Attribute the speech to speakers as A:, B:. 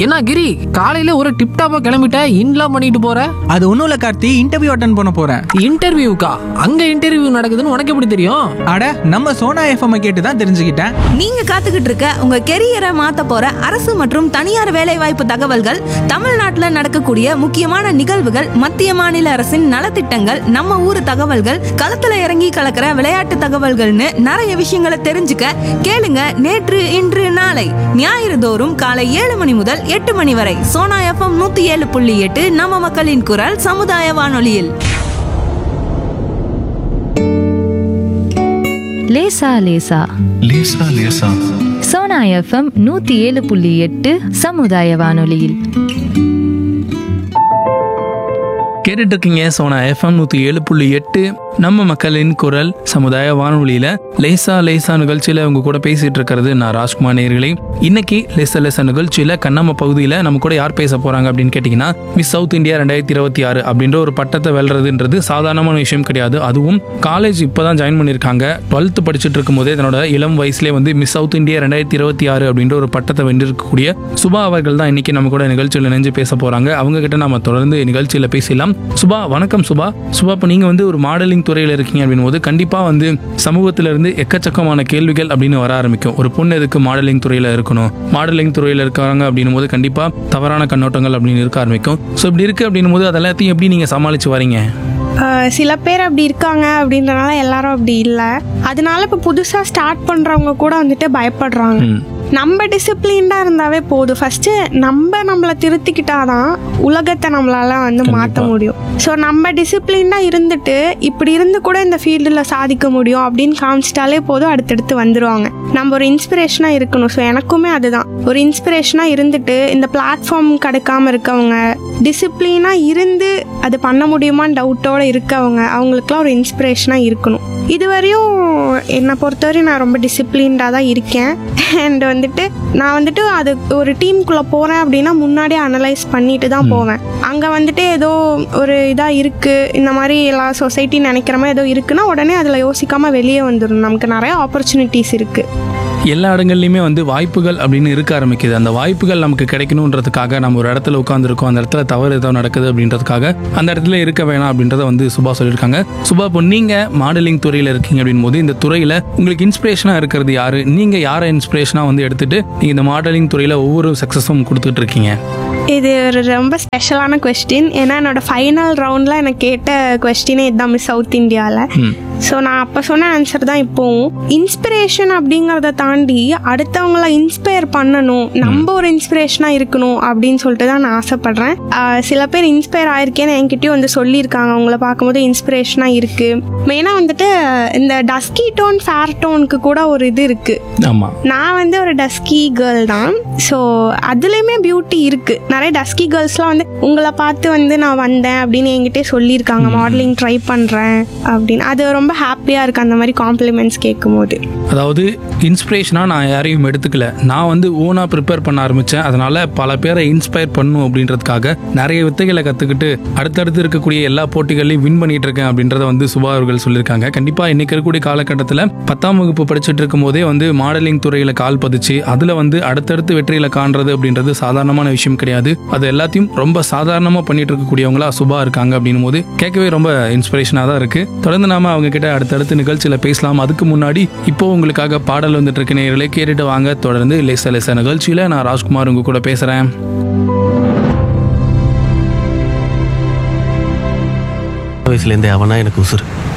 A: என்ன கிரி காலையில ஒரு டிப் டாப்பா கிளம்பிட்ட இன்லாம் பண்ணிட்டு போற
B: அது ஒன்றும் இல்லை கார்த்தி இன்டர்வியூ அட்டன் பண்ண போகிறேன்
A: இன்டர்வியூக்கா அங்க இன்டர்வியூ நடக்குதுன்னு உனக்கு எப்படி தெரியும்
B: அட நம்ம சோனா எஃப்எம் கேட்டு தான் தெரிஞ்சுக்கிட்டேன்
C: நீங்க காத்துக்கிட்டு இருக்க உங்க கெரியரை மாத்த போற அரசு மற்றும் தனியார் வேலைவாய்ப்பு தகவல்கள் தமிழ்நாட்டுல நடக்கக்கூடிய முக்கியமான நிகழ்வுகள் மத்திய மாநில அரசின் நலத்திட்டங்கள் நம்ம ஊர் தகவல்கள் களத்துல இறங்கி கலக்கிற விளையாட்டு தகவல்கள்னு நிறைய விஷயங்களை தெரிஞ்சுக்க கேளுங்க நேற்று இன்று நாளை ஞாயிறு தோறும் காலை ஏழு மணி முதல் எட்டு மணி வரை சோனா எஃப்எம் நூத்தி ஏழு புள்ளி எட்டு நம்ம மக்களின் குரல் சமுதாய வானொலியில்
D: லேசா லேசா
E: லேசா லேசா
D: சோனா எஃப்எம் நூத்தி ஏழு புள்ளி எட்டு சமுதாய வானொலியில்
F: கேட்டுட்டு இருக்கீங்க சோனா எஃப்எம் நூற்றி ஏழு புள்ளி எட்டு நம்ம மக்களின் குரல் சமுதாய வானொலியில் லேசா லேசா நிகழ்ச்சியில் உங்க கூட பேசிட்டு இருக்கிறது நான் ராஜ்குமார் நேர்களே இன்னைக்கு லேசா லேசா நிகழ்ச்சியில் கண்ணம்மா பகுதியில் நம்ம கூட யார் பேச போறாங்க அப்படின்னு கேட்டிங்கன்னா மிஸ் சவுத் இந்தியா ரெண்டாயிரத்தி இருபத்தி ஆறு அப்படின்ற ஒரு பட்டத்தை வெல்றதுன்றது சாதாரணமான விஷயம் கிடையாது அதுவும் காலேஜ் இப்போ தான் ஜாயின் பண்ணியிருக்காங்க டுவெல்த்து படிச்சுட்டு இருக்கும் போதே தன்னோட இளம் வயசுலேயே வந்து மிஸ் சவுத் இந்தியா ரெண்டாயிரத்தி இருபத்தி ஆறு அப்படின்ற ஒரு பட்டத்தை வென்றிருக்கக்கூடிய சுபா அவர்கள் தான் இன்னைக்கு நம்ம கூட நிகழ்ச்சியில் இணைஞ்சு பேச போறாங்க அவங்க கிட்ட நம்ம தொடர்ந்து நிகழ்ச்சியில் பேசலாம் சுபா வணக்கம் சுபா சுபா இப்போ நீங்கள் வந்து ஒரு மாடலிங் துறையில் இருக்கீங்க அப்படின் போது கண்டிப்பாக வந்து சமூகத்துல இருந்து எக்கச்சக்கமான கேள்விகள் அப்படின்னு வர ஆரம்பிக்கும் ஒரு பொண்ணு எதுக்கு மாடலிங் துறையில் இருக்கணும் மாடலிங் துறையில் இருக்காங்க அப்படின்னும் போது கண்டிப்பாக தவறான கண்ணோட்டங்கள் அப்படின்னு இருக்க ஆரம்பிக்கும் ஸோ இப்படி இருக்கு அப்படின்னும் போது அதெல்லாத்தையும் எப்படி நீங்கள் சமாளித்து வரீங்க
G: ஆஹ் சில பேர் அப்படி இருக்காங்க அப்படின்றனால எல்லாரும் அப்படி இல்லை அதனால இப்போ புதுசாக ஸ்டார்ட் பண்ணுறவங்க கூட வந்துட்டு பயப்படுறாங்க
F: ம்.
G: நம்ம டிசிப்ளின்டாக இருந்தாவே போதும் ஃபஸ்ட்டு நம்ம நம்மளை திருத்திக்கிட்டாதான் உலகத்தை நம்மளால வந்து மாற்ற முடியும் ஸோ நம்ம டிசிப்ளின்டாக இருந்துட்டு இப்படி இருந்து கூட இந்த ஃபீல்டில் சாதிக்க முடியும் அப்படின்னு காமிச்சிட்டாலே போதும் அடுத்தடுத்து வந்துடுவாங்க நம்ம ஒரு இன்ஸ்பிரேஷனாக இருக்கணும் ஸோ எனக்குமே அதுதான் ஒரு இன்ஸ்பிரேஷனாக இருந்துட்டு இந்த பிளாட்ஃபார்ம் கிடைக்காம இருக்கவங்க டிசிப்ளினாக இருந்து அது பண்ண முடியுமான்னு டவுட்டோடு இருக்கவங்க அவங்களுக்குலாம் ஒரு இன்ஸ்பிரேஷனாக இருக்கணும் இதுவரையும் என்னை பொறுத்தவரையும் நான் ரொம்ப டிசிப்ளின்டாக தான் இருக்கேன் அண்ட் வந்துட்டு நான் வந்துட்டு அது ஒரு டீமுக்குள்ளே போகிறேன் அப்படின்னா முன்னாடியே அனலைஸ் பண்ணிட்டு தான் போவேன் அங்கே வந்துட்டு ஏதோ ஒரு இதாக இருக்குது இந்த மாதிரி எல்லா சொசைட்டி நினைக்கிற மாதிரி ஏதோ இருக்குன்னா உடனே அதில் யோசிக்காமல் வெளியே வந்துடும் நமக்கு நிறைய ஆப்பர்ச்சுனிட்டிஸ் இருக்குது
F: எல்லா இடங்கள்லையுமே வந்து வாய்ப்புகள் அப்படின்னு இருக்க ஆரம்பிக்குது அந்த வாய்ப்புகள் நமக்கு கிடைக்கணுன்றதுக்காக நம்ம ஒரு இடத்துல உட்காந்துருக்கோம் அந்த இடத்துல தவறு ஏதோ நடக்குது அப்படின்றதுக்காக அந்த இடத்துல இருக்க வேணாம் அப்படின்றத வந்து சுபா சொல்லியிருக்காங்க சுபா இப்போ நீங்கள் மாடலிங் துறையில் இருக்கீங்க அப்படின் போது இந்த துறையில் உங்களுக்கு இன்ஸ்பிரேஷனாக இருக்கிறது யாரு நீங்கள் யாரை இன்ஸ்பிரேஷனாக வந்து எடுத்துட்டு நீங்கள் இந்த மாடலிங் துறையில் ஒவ்வொரு சக்ஸஸும் கொடுத்துட்டு இருக்கீங்க
G: இது ஒரு ரொம்ப ஸ்பெஷலான கொஸ்டின் ஏன்னா என்னோட ஃபைனல் ரவுண்டில் எனக்கு கேட்ட கொஸ்டினே இதுதான் மிஸ் சவுத் இந்தியாவில் ஸோ நான் அப்போ சொன்ன ஆன்சர் தான் இப்போவும் இன்ஸ்பிரேஷன் அப்படிங்கிறத தாண்டி அடுத்தவங்கள இன்ஸ்பயர் பண்ணணும் நம்ம ஒரு இன்ஸ்பிரேஷனாக இருக்கணும் அப்படின்னு சொல்லிட்டு தான் நான் ஆசைப்பட்றேன் ஆஹ் சில பேர் இன்ஸ்பயர் ஆயிருக்கேன்னு என்கிட்டயும் வந்து சொல்லியிருக்காங்க அவங்கள பார்க்கும்போது இன்ஸ்பிரேஷனாக இருக்குது மெயினாக வந்துட்டு இந்த டஸ்கி டோன் ஃபேர் டோனுக்கு கூட ஒரு இது இருக்குது
F: ஆமாம்
G: நான் வந்து ஒரு டஸ்கி கேர்ள் தான் ஸோ அதுலேயுமே பியூட்டி இருக்கு நிறைய டஸ்கி கேர்ள்ஸ்லாம் வந்து உங்களை பார்த்து வந்து நான் வந்தேன் அப்படின்னு என்கிட்டே சொல்லியிருக்காங்க மாடலிங் ட்ரை பண்ணுறேன் அப்படின்னு அது ரொம்ப ஹாப்பியாக இருக்கு அந்த மாதிரி காம்ப்ளிமெண்ட்ஸ் கேட்கும்போது
F: அதாவது இன்ஸ்பிரேஷனாக நான் யாரையும் எடுத்துக்கல நான் வந்து ஓனாக ப்ரிப்பேர் பண்ண ஆரம்பித்தேன் அதனால பல பேரை இன்ஸ்பயர் பண்ணும் அப்படின்றதுக்காக நிறைய வித்தைகளை கற்றுக்கிட்டு அடுத்தடுத்து இருக்கக்கூடிய எல்லா போட்டிகளையும் வின் பண்ணிட்டு இருக்கேன் அப்படின்றத வந்து சுபா அவர்கள் சொல்லியிருக்காங்க கண்டிப்பாக இன்னைக்கு இருக்கக்கூடிய காலகட்டத்தில் பத்தாம் வகுப்பு படிச்சுட்டு இருக்கும் போதே வந்து மாடலிங் துறையில் கால் பதிச்சு அதில் வந்து அடுத்தடுத்து வெற்றிகளை காண்றது அப்படின்றது சாதாரணமான விஷயம் கிடையாது அது எல்லாத்தையும் ரொம்ப சாதாரணமாக பண்ணிட்டு இருக்கக்கூடியவங்களா சுபா இருக்காங்க அப்படின்னும் போது கேட்கவே ரொம்ப இன்ஸ்பிரேஷனாக தான் இருக்கு தொடர்ந்து நாம அவங்க கிட்ட அடுத்தடுத்து நிகழ்ச்சியில பேசலாம் அதுக்கு முன்னாடி இப்போ உங்களுக்காக பாடல் வந்துட்டு இருக்க நேயர்களே கேட்டுட்டு வாங்க தொடர்ந்து லேச லேச நிகழ்ச்சியில நான் ராஜ்குமார் உங்க கூட பேசுறேன்
H: வயசுலேருந்தே அவனா எனக்கு உசுறு